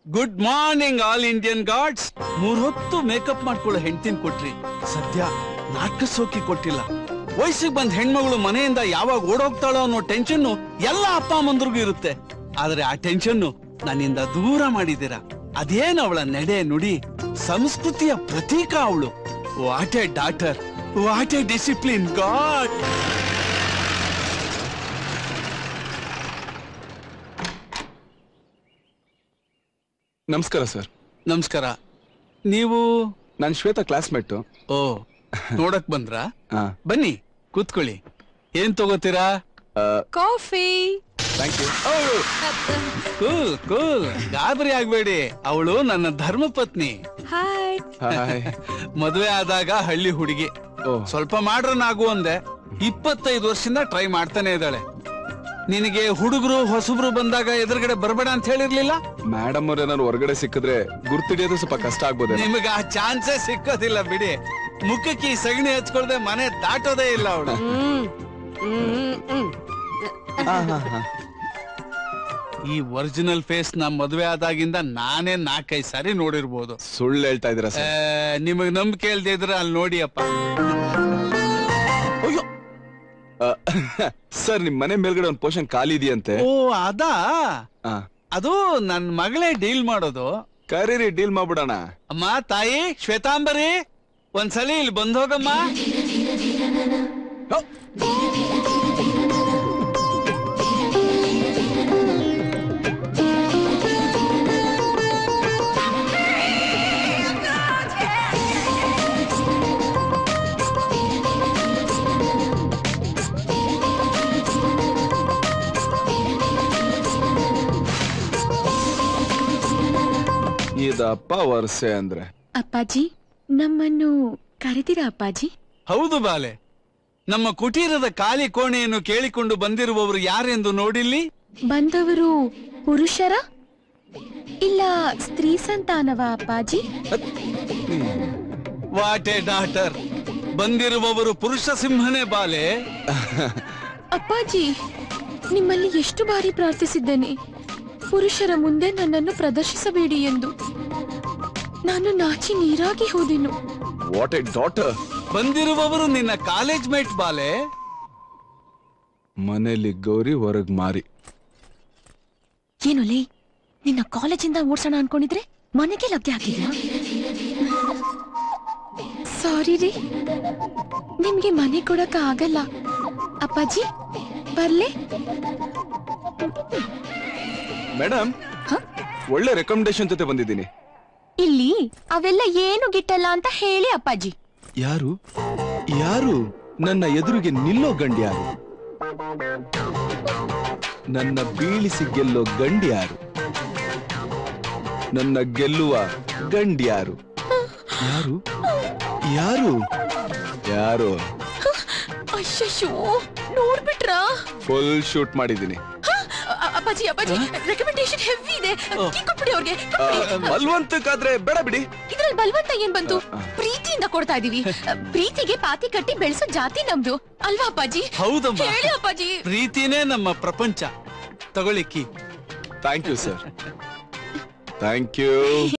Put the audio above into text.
Good morning all Indian gods ಮೂರ್ ಹೊತ್ತು makeup ಮಾಡ್ಕೊಳ್ಳೋ ಹೆಂಡತಿನ ಕೊಟ್ರಿ ಸದ್ಯ ನಾಟಕ ಸೋಕಿ ಕೊಟ್ಟಿಲ್ಲ ವಯಸ್ಸಿಗೆ ಬಂದ್ ಹೆಣ್ಮಗಳು ಮನೆಯಿಂದ ಯಾವಾಗ ಓಡೋಗ್ತಾಳೋ ಅನ್ನೋ ಟೆನ್ಷನ್ ಎಲ್ಲ ಅಪ್ಪ ಅಮ್ಮಂದ್ರಿಗೂ ಇರುತ್ತೆ ಆದ್ರೆ ಆ ಟೆನ್ಷನ್ ನನ್ನಿಂದ ದೂರ ಮಾಡಿದ್ದೀರಾ ಅದೇನ್ ಅವಳ ನಡೆ ನುಡಿ ಸಂಸ್ಕೃತಿಯ ಪ್ರತೀಕ ಅವಳು what a daughter what a discipline god ನಮಸ್ಕಾರ ಸರ್ ನಮಸ್ಕಾರ ನೀವು ನಾನು ಶ್ವೇತಾ ಕ್ಲಾಸ್ಮೇಟ್ ಓ ನೋಡಕ್ ಬಂದ್ರಾ ಹಾ ಬನ್ನಿ ಕೂತ್ಕೊಳ್ಳಿ ಏನ್ ತಗೋತೀರಾ coffee thank you cool cool ಗಾಬರಿ ಆಗ್ಬೇಡಿ ಅವಳು ನನ್ನ ಧರ್ಮಪತ್ನಿ ಹಾಯ್ ಹಾಯ್ ಮದುವೆ ಆದಾಗ ಹಳ್ಳಿ ಹುಡುಗಿ ಓ ಸ್ವಲ್ಪ ಮಾಡ್ರನಾಗು ಅಂದೆ ಇಪ್ಪತ್ತೈದು ವರ್ಷದಿಂದ ಟ್ರೈ ಮಾಡ್ತಾನೆ ಇದ್ದಾಳೆ ನಿನಗೆ ಹುಡುಗರು ಹೊಸಬ್ರು ಬಂದಾಗ ಎದುರುಗಡೆ ಬರ್ಬೇಡ ಅಂತ ಹೇಳಿರ್ಲಿಲ್ಲ ಮೇಡಮ್ ಅವ್ರ ಏನಾದ್ರು ಹೊರಗಡೆ ಸಿಕ್ಕಿದ್ರೆ ಗುರ್ತಿಡಿಯೋದು ಸ್ವಲ್ಪ ಕಷ್ಟ ಆಗ್ಬೋದೇ ನಿಮಗೆ ಆ ಚಾನ್ಸೇ ಸಿಕ್ಕೋದಿಲ್ಲ ಬಿಡಿ ಮುಖಕ್ಕೆ ಈ ಸಗಣಿ ಹಚ್ಕೊಳ್ದೆ ಮನೆ ದಾಟೋದೇ ಇಲ್ಲ ಅವಳು ಹ್ಮ್ ಹ್ಮ್ ಹ್ಮ್ ಈ ಒರಿಜಿನಲ್ ಫೇಸ್ ನ ಮದುವೆ ಆದಾಗಿಂದ ನಾನೇ ನಾಲ್ಕೈದು ಸಾರಿ ನೋಡಿರ್ಬೋದು ಸುಳ್ಳು ಹೇಳ್ತಾ ಇದೀರಾ ಆ, ಸರ್ ನಿಮಗ್ ನಂಬಿಕೆ ಇಲ್ದೇ ಇದ್ರೆ ಅಲ್ಲಿ ನೋಡಿ ಅಪ್ಪ ಅಯ್ಯೋ ಸರ್ ನಿಮ್ ಮನೆ ಮೇಲ್ಗಡೆ ಒಂದು ಪೋರ್ಷನ್ ಖಾಲಿ ಇದೆಯಂತೆ ಓ ಅದಾ ಆ, ಅದು ನನ್ ಮಗಳೇ ಡೀಲ್ ಮಾಡೋದು ಕರೀರಿ ಡೀಲ್ ಮಾಡ್ಬಿಡೋಣ ಅಮ್ಮ ತಾಯಿ ಶ್ವೇತಾಂಬರಿ ಒಂದ್ಸಲಿ ಇಲ್ಲಿ ಬಂದೋಗಮ್ಮ ಹೋ. ಇದಪ್ಪ ವರ್ಷೆ ಅಂದ್ರೆ ಅಪ್ಪಾಜಿ ನಮ್ಮನ್ನು ಕರೆದಿರಾ ಅಪ್ಪಾಜಿ ಹೌದು ಬಾಲೆ ನಮ್ಮ ಕುಟೀರದ ಖಾಲಿ ಕೋಣೆಯನ್ನು ಕೇಳಿಕೊಂಡು ಬಂದಿರುವವರು ಯಾರೆಂದು ನೋಡಿಲ್ಲಿ ಬಂದವರು ಪುರುಷರ ಇಲ್ಲ ಸ್ತ್ರೀ ಸಂತಾನವ ಅಪ್ಪಾಜಿ ವಾಟ್ ಎ ಡಾಟರ್ ಬಂದಿರುವವರು ಪುರುಷ ಸಿಂಹನೇ ಬಾಲೆ ಅಪ್ಪಾಜಿ ನಿಮ್ಮಲ್ಲಿ ಎಷ್ಟು ಬಾರಿ ಪ್ರಾರ್ಥಿಸಿದ್ದೇನೆ ಪುರುಷರ ಮುಂದೆ ನನ್ನನ್ನು ಪ್ರದರ್ಶಿಸಬೇಡಿ ಎಂದು ನಾನು ನಾಚಿ ನೀರಾಗಿ ಹೋದೆನು ವಾಟ್ ಎ ಡಾಟರ್ ಬಂದಿರುವವರು ನಿನ್ನ ಕಾಲೇಜ್ ಮೇಟ್ ಬಾಲೆ ಮನೇಲಿ ಗೌರಿ ಹೊರಗ್ ಮಾರಿ ಏನು ಲೇ ನಿನ್ನ ಕಾಲೇಜಿಂದ ಓಡ್ಸೋಣ ಅನ್ಕೊಂಡಿದ್ರೆ ಮನೆಗೆ ಲಗ್ಗೆ ಹಾಕಿದ್ಯಾ ಸಾರಿ ರೀ ನಿಮ್ಗೆ ಮನೆ ಕೊಡಕ ಆಗಲ್ಲ ಅಪ್ಪಾಜಿ ಬರ್ಲೆ ಮೇಡಮ್ ಹ? ಒಳ್ಳೆ ರೆಕಮೆಂಡೇಶನ್ ಜೊತೆ ಬಂದಿದ್ದೀನಿ ಇಲ್ಲಿ ಅವೆಲ್ಲ ಏನು ಗಿಟ್ಟಲ್ಲ ಅಂತ ಹೇಳಿ ಅಪ್ಪಾಜಿ ಯಾರು ಯಾರು ನನ್ನ ಎದುರಿಗೆ ನಿಲ್ಲೋ ಗಂಡು ಯಾರು ನನ್ನ ಬೀಳಿಸಿ ಗೆಲ್ಲೋ ಗಂಡು ಯಾರು ನನ್ನ ಗೆಲ್ಲುವ ಗಂಡು ಯಾರು ಯಾರು ಯಾರು ಯಾರು ಅಯ್ಯಯ್ಯೋ ನೋಡ್ಬಿಟ್ರಾ ಫುಲ್ ಶೂಟ್ ಮಾಡಿದ್ದೀನಿ ಅ- ಅ- ಅಪ್ಪಾಜಿ ಅಪ್ಪಾಜಿ ರೆಕಮೆಂಡೇಶನ್ ಹೆವಿ ಇದೆ ಕೀ ಕೊಟ್ಬಿಡಿ ಅವ್ರಿಗೆ ಬಲ್ವಂತಕ್ಕಾದ್ರೆ ಬೇಡ ಬಿಡಿ ಇದ್ರಲ್ಲಿ ಬಲವಂತ ಏನ್ ಬಂತು ಪ್ರೀತಿಯಿಂದ ಕೊಡ್ತಾ ಇದೀವಿ ಪ್ರೀತಿಗೆ ಪಾತಿ ಕಟ್ಟಿ ಬೆಳೆಸೋ ಜಾತಿ ನಮ್ದು ಅಲ್ವಾ ಅಪ್ಪಾಜಿ ಹೌದಮ್ಮ ಹೇಳಿ ಅಪ್ಪಾಜಿ ಪ್ರೀತಿನೇ ನಮ್ಮ ಪ್ರಪಂಚ ತಗೊಳ್ಳಿಕ್ಕಿ thank you sir thank you